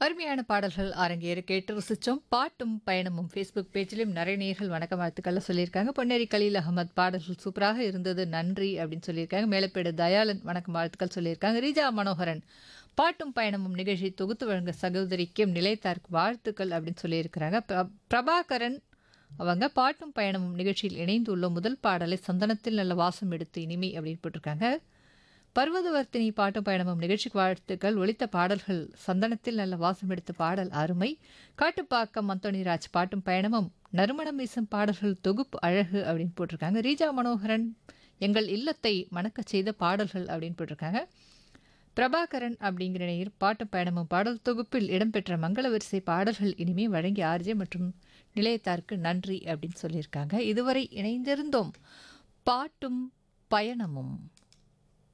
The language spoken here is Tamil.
அருமையான பாடல்கள் அரங்கேற கேட்டு ரசிச்சோம் பாட்டும் பயணமும் ஃபேஸ்புக் பேஜிலும் நிறைய நேர்கள் வணக்க வாழ்த்துக்கள்ல சொல்லியிருக்காங்க பொன்னேரி கலீல் அகமத் பாடல்கள் சூப்பராக இருந்தது நன்றி அப்படின்னு சொல்லியிருக்காங்க மேலப்பேடு தயாளன் வணக்கம் வாழ்த்துக்கள் சொல்லியிருக்காங்க ரீஜா மனோகரன் பாட்டும் பயணமும் நிகழ்ச்சி தொகுத்து வழங்க சகோதரிக்கும் நிலைத்தார்க்கு வாழ்த்துக்கள் அப்படின்னு சொல்லியிருக்கிறாங்க பிர- பிரபாகரன் அவங்க பாட்டும் பயணமும் நிகழ்ச்சியில் இணைந்துள்ள முதல் பாடலை சந்தனத்தில் நல்ல வாசம் எடுத்து இனிமை அப்படின்னு போட்டிருக்காங்க பர்வதவர்த்தினி பாட்டும் பயணமும் நிகழ்ச்சிக்கு வாழ்த்துக்கள் ஒலித்த பாடல்கள் சந்தனத்தில் நல்ல வாசம் எடுத்த பாடல் அருமை காட்டுப்பாக்கம் அந்தோணிராஜ் பாட்டும் பயணமும் நறுமணம் வீசும் பாடல்கள் தொகுப்பு அழகு அப்படின்னு போட்டிருக்காங்க ரீஜா மனோகரன் எங்கள் இல்லத்தை மணக்கச் செய்த பாடல்கள் அப்படின்னு போட்டிருக்காங்க பிரபாகரன் அப்படிங்கிற நேயர் பாட்டு பயணமும் பாடல் தொகுப்பில் இடம்பெற்ற மங்கள வரிசை பாடல்கள் இனிமே வழங்கிய ஆர்ஜே மற்றும் நிலையத்தாருக்கு நன்றி அப்படின்னு சொல்லியிருக்காங்க இதுவரை இணைந்திருந்தோம் பாட்டும் பயணமும்